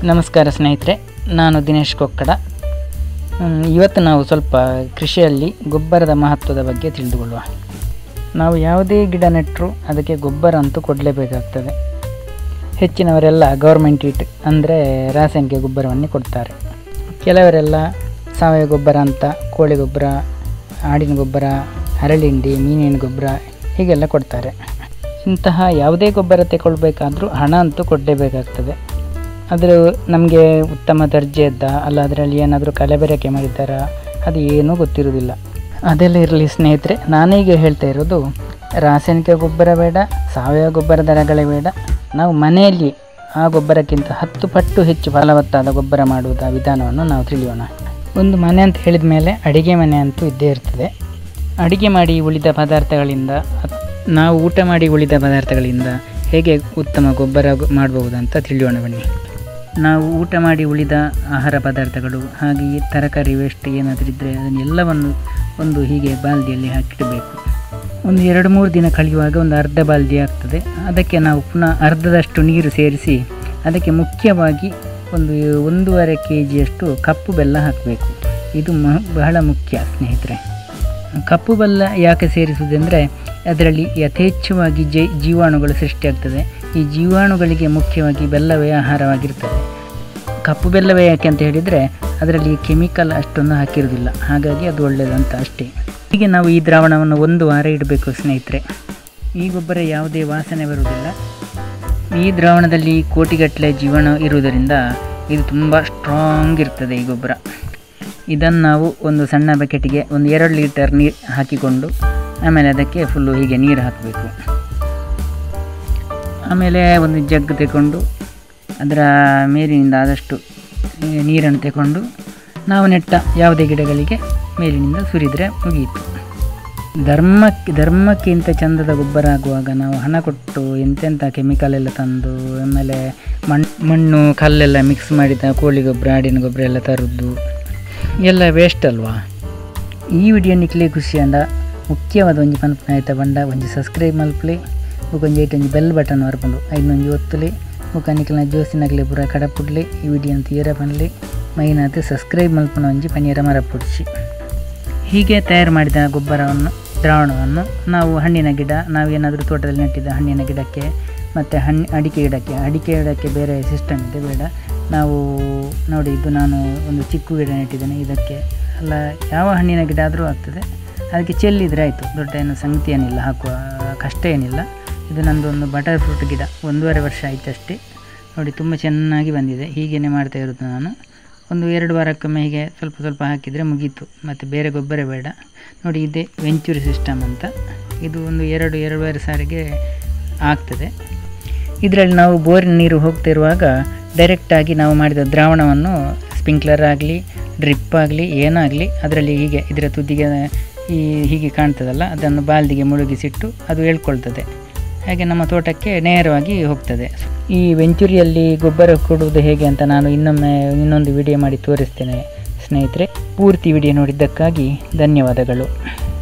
ನಮಸ್ಕಾರ ಸ್ನೇಹಿತರೆ ನಾನು ದಿನೇಶ್ ಕೊಕ್ಕಡ ಹ್ಮ್, ಇವತ್ತು ನಾವು ಸ್ವಲ್ಪ ಕೃಷಿಯಲ್ಲಿ ಗೊಬ್ಬರದ ಮಹತ್ವದ ಬಗ್ಗೆ ತಿಳಿದುಕೊಳ್ಳುವ ನಾವು ಯಾವುದೇ ಗಿಡ ನೆಟ್ಟರೂ ಅದಕ್ಕೆ ಗೊಬ್ಬರ ಅಂತೂ ಕೊಡಲೇಬೇಕಾಗ್ತದೆ ಹೆಚ್ಚಿನವರೆಲ್ಲ ಗೌರ್ಮೆಂಟ್ ಇಟ್ ಅಂದರೆ ರಾಸಾಯನಿಕ ಗೊಬ್ಬರವನ್ನೇ ಕೊಡ್ತಾರೆ ಕೆಲವರೆಲ್ಲ ಸಾವಯವ ಗೊಬ್ಬರ ಅಂತ ಕೋಳಿ ಗೊಬ್ಬರ ಆಡಿನ ಗೊಬ್ಬರ ಹರಳಿಂಡಿ ಮೀನಿನ ಗೊಬ್ಬರ ಹೀಗೆಲ್ಲ ಕೊಡ್ತಾರೆ ಇಂತಹ ಯಾವುದೇ ಗೊಬ್ಬರ ತಗೊಳ್ಬೇಕಾದ್ರೂ ಹಣ ಅಂತೂ ಕೊಡಲೇಬೇಕಾಗ್ತದೆ ಅದರ ನಮಗೆ ಉತ್ತಮ ದರ್ಜೆಯದ್ದ ಅಲ್ಲ ಅದರಲ್ಲಿ ಏನಾದರೂ ಕಲಬೆರಕೆ ಮಾಡಿದ್ದಾರಾ ಅದು ಏನೂ ಗೊತ್ತಿರೋದಿಲ್ಲ ಅದೆಲ್ಲ ಇರಲಿ ಸ್ನೇಹಿತರೆ ನಾನೀಗ ಹೇಳ್ತಾ ಇರೋದು ರಾಸಾಯನಿಕ ಗೊಬ್ಬರ ಬೇಡ ಸಾವಯವ ಗೊಬ್ಬರದ ರಗಳೆ ಬೇಡ ನಾವು ಮನೆಯಲ್ಲಿ ಆ ಗೊಬ್ಬರಕ್ಕಿಂತ ಹತ್ತು ಪಟ್ಟು ಹೆಚ್ಚು ಫಲವತ್ತಾದ ಗೊಬ್ಬರ ಮಾಡುವುದ ವಿಧಾನವನ್ನು ನಾವು ತಿಳಿಯೋಣ ಒಂದು ಮನೆ ಅಂತ ಹೇಳಿದ ಮೇಲೆ ಅಡಿಗೆ ಮನೆ ಅಂತೂ ಇದ್ದೇ ಇರ್ತದೆ ಅಡಿಗೆ ಮಾಡಿ ಉಳಿದ ಪದಾರ್ಥಗಳಿಂದ ಅತ್- ನಾವು ಊಟ ಮಾಡಿ ಉಳಿದ ಪದಾರ್ಥಗಳಿಂದ ಹೇಗೆ ಉತ್ತಮ ಗೊಬ್ಬರ ಗೊ- ಮಾಡಬಹುದು ಅಂತ ತಿಳಿಯೋಣ ಬನ್ನಿ ನಾವು ಊಟ ಮಾಡಿ ಉಳಿದ ಆಹಾರ ಪದಾರ್ಥಗಳು ಹಾಗೆಯೇ ತರಕಾರಿ ವೇಸ್ಟ್ ಏನಾದರೂ ಇದ್ದರೆ ಅದನ್ನೆಲ್ಲವನ್ನು ಒಂದು ಹೀಗೆ ಬಾಲ್ದಿಯಲ್ಲಿ ಹಾಕಿಡಬೇಕು ಒಂದು ಎರಡು ಮೂರು ದಿನ ಕಳೆಯುವಾಗ ಒಂದು ಅರ್ಧ ಬಾಲ್ದಿ ಆಗ್ತದೆ ಅದಕ್ಕೆ ನಾವು ಪುನಃ ಅರ್ಧದಷ್ಟು ನೀರು ಸೇರಿಸಿ ಅದಕ್ಕೆ ಮುಖ್ಯವಾಗಿ ಒಂದು ಒಂದೂವರೆ ಕೆ ಜಿಯಷ್ಟು ಕಪ್ಪು ಬೆಲ್ಲ ಹಾಕಬೇಕು ಇದು ಮ ಬಹಳ ಮುಖ್ಯ ಸ್ನೇಹಿತರೆ ಕಪ್ಪು ಬೆಲ್ಲ ಯಾಕೆ ಸೇರಿಸುವುದೆಂದರೆ ಅದರಲ್ಲಿ ಯಥೇಚ್ಛವಾಗಿ ಜೈ ಜೀವಾಣುಗಳು ಸೃಷ್ಟಿಯಾಗ್ತದೆ ಈ ಜೀವಾಣುಗಳಿಗೆ ಮುಖ್ಯವಾಗಿ ಬೆಲ್ಲವೇ ಆಹಾರವಾಗಿರ್ತದೆ ಕಪ್ಪು ಬೆಲ್ಲವೇ ಯಾಕೆ ಅಂತ ಹೇಳಿದರೆ ಅದರಲ್ಲಿ ಕೆಮಿಕಲ್ ಅಷ್ಟೊಂದು ಹಾಕಿರೋದಿಲ್ಲ ಹಾಗಾಗಿ ಅದು ಒಳ್ಳೆಯದಂತ ಅಷ್ಟೇ ಹೀಗೆ ನಾವು ಈ ದ್ರಾವಣವನ್ನು ಒಂದು ವಾರ ಇಡಬೇಕು ಸ್ನೇಹಿತರೆ ಈ ಗೊಬ್ಬರ ಯಾವುದೇ ವಾಸನೆ ಬರುವುದಿಲ್ಲ ಈ ದ್ರಾವಣದಲ್ಲಿ ಕೋಟಿಗಟ್ಟಲೆ ಜೀವಾಣು ಇರುವುದರಿಂದ ಇದು ತುಂಬ ಸ್ಟ್ರಾಂಗ್ ಇರ್ತದೆ ಈ ಗೊಬ್ಬರ ಇದನ್ನು ನಾವು ಒಂದು ಸಣ್ಣ ಬಕೆಟಿಗೆ ಒಂದು ಎರಡು ಲೀಟರ್ ನೀರು ಹಾಕಿಕೊಂಡು ಆಮೇಲೆ ಅದಕ್ಕೆ ಫುಲ್ಲು ಹೀಗೆ ನೀರು ಹಾಕಬೇಕು ಆಮೇಲೆ ಒಂದು ಜಗ್ ತಗೊಂಡು ಅದರ ಮೇಲಿನಿಂದ ಆದಷ್ಟು ಈ ನೀರನ್ನು ತಗೊಂಡು ನಾವು ನೆಟ್ಟ ಯಾವುದೇ ಗಿಡಗಳಿಗೆ ಮೇಲಿನಿಂದ ಸುರಿದರೆ ಮುಗಿಯಿತು ಧರ್ಮಕ್ಕೆ ಧರ್ಮಕ್ಕಿಂತ ಚಂದದ ಗೊಬ್ಬರ ಆಗುವಾಗ ನಾವು ಹಣ ಕೊಟ್ಟು ಎಂತೆಂಥ ಕೆಮಿಕಲ್ ಎಲ್ಲ ತಂದು ಆಮೇಲೆ ಮಣ್ಣು ಮಣ್ಣು ಕಲ್ಲೆಲ್ಲ ಮಿಕ್ಸ್ ಮಾಡಿದ ಕೋಳಿ ಗೊಬ್ಬರ ಆಡಿನ ಗೊಬ್ಬರ ಎಲ್ಲ ತರೋದು ಎಲ್ಲ ವೇಸ್ಟ್ ಅಲ್ವಾ ಈ ವಿಡಿಯೋ ನಿಕ್ಲೆ ಖುಷಿ ಅಂಡ ಮುಖ್ಯವಾದ ಒಂಜಿ ಪನ್ಪನ ಆಯ್ತಾ ಬಂಡ ಒಂಜಿ ಸಬ್ಸ್ಕ್ರೈಬ್ ಮಲ್ಪಲಿ ಮುಕೊಂಜಿ ಏಟ್ ಒಂಜಿ ಬೆಲ್ ಬಟನ್ ವರ್ಪುಂಡು ಐನೊಂಜಿ ಒತ್ತಲಿ ಮುಖ ನಿಕ್ಲಿನ ಜೋಸಿನಗ್ಲೆ ಪೂರ ಕಡಪುಡ್ಲಿ ಈ ವಿಡಿಯೋನ ತೀರ ಪನ್ಲಿ ಮೈನಾತ್ ಸಬ್ಸ್ಕ್ರೈಬ್ ಮಲ್ಪನ ಒಂಜಿ ಪನೀರ ಮರ ಪುಡ್ಸಿ ಹೀಗೆ ತಯಾರು ಮಾಡಿದ ಗೊಬ್ಬರವನ್ನು ದ್ರಾವಣವನ್ನು ನಾವು ಹಣ್ಣಿನ ಗಿಡ ನಾವು ಏನಾದರೂ ತೋಟದಲ್ಲಿ ನೆಟ್ಟಿದ್ದ ಹಣ್ಣಿನ ಗಿಡಕ್ಕೆ ಮತ್ತು ಹಣ್ಣು ಅಡಿಕೆ ಗಿಡಕ್ಕೆ ಅಡಿಕೆ ಗಿಡಕ್ಕೆ ಬೇರೆ ಸಿಸ್ಟಮ್ ಇದೆ ಬೇಡ ನಾವು ನೋಡಿ ಇದು ನಾನು ಒಂದು ಚಿಕ್ಕು ಗಿಡ ನೆಟ್ಟಿದ್ದೇನೆ ಇದಕ್ಕೆ ಅಲ್ಲ ಯಾವ ಹಣ್ಣಿನ ಗಿಡ ಆದರೂ ಆಗ್ತದೆ ಅದಕ್ಕೆ ಚೆಲ್ಲಿದರೆ ಆಯಿತು ದೊಡ್ಡ ಏನು ಸಂಗತಿ ಏನಿಲ್ಲ ಹಾಕುವ ಕಷ್ಟ ಏನಿಲ್ಲ ಇದು ನಂದು ಒಂದು ಬಟರ್ ಫ್ರೂಟ್ ಗಿಡ ಒಂದೂವರೆ ವರ್ಷ ಆಯ್ತು ಅಷ್ಟೇ ನೋಡಿ ತುಂಬ ಚೆನ್ನಾಗಿ ಬಂದಿದೆ ಹೀಗೇ ಮಾಡ್ತಾ ಇರೋದು ನಾನು ಒಂದು ಎರಡು ವಾರಕ್ಕೊಮ್ಮೆ ಹೀಗೆ ಸ್ವಲ್ಪ ಸ್ವಲ್ಪ ಹಾಕಿದರೆ ಮುಗೀತು ಮತ್ತು ಬೇರೆ ಗೊಬ್ಬರ ಬೇಡ ನೋಡಿ ಇದೇ ವೆಂಚೂರಿ ಸಿಸ್ಟಮ್ ಅಂತ ಇದು ಒಂದು ಎರಡು ಎರಡೂವರೆ ಸಾರಿಗೆ ಆಗ್ತದೆ ಇದರಲ್ಲಿ ನಾವು ಬೋರಿನ ನೀರು ಹೋಗ್ತಿರುವಾಗ ಡೈರೆಕ್ಟಾಗಿ ನಾವು ಮಾಡಿದ ದ್ರಾವಣವನ್ನು ಸ್ಪ್ರಿಂಕ್ಲರ್ ಆಗಲಿ ಡ್ರಿಪ್ ಆಗಲಿ ಏನಾಗಲಿ ಅದರಲ್ಲಿ ಹೀಗೆ ಇದರ ತುದಿಗೆ ಈ ಹೀಗೆ ಕಾಣ್ತದಲ್ಲ ಅದನ್ನು ಬಾಲ್ದಿಗೆ ಮುಳುಗಿಸಿಟ್ಟು ಅದು ಹೇಳ್ಕೊಳ್ತದೆ ಹಾಗೆ ನಮ್ಮ ತೋಟಕ್ಕೆ ನೇರವಾಗಿ ಹೋಗ್ತದೆ ಈ ವೆಂಚುರಿಯಲ್ಲಿ ಗೊಬ್ಬರ ಕೊಡುವುದು ಹೇಗೆ ಅಂತ ನಾನು ಇನ್ನೊಮ್ಮೆ ಇನ್ನೊಂದು ವಿಡಿಯೋ ಮಾಡಿ ತೋರಿಸ್ತೇನೆ ಸ್ನೇಹಿತರೆ ಪೂರ್ತಿ ವಿಡಿಯೋ ನೋಡಿದ್ದಕ್ಕಾಗಿ ಧನ್ಯವಾದಗಳು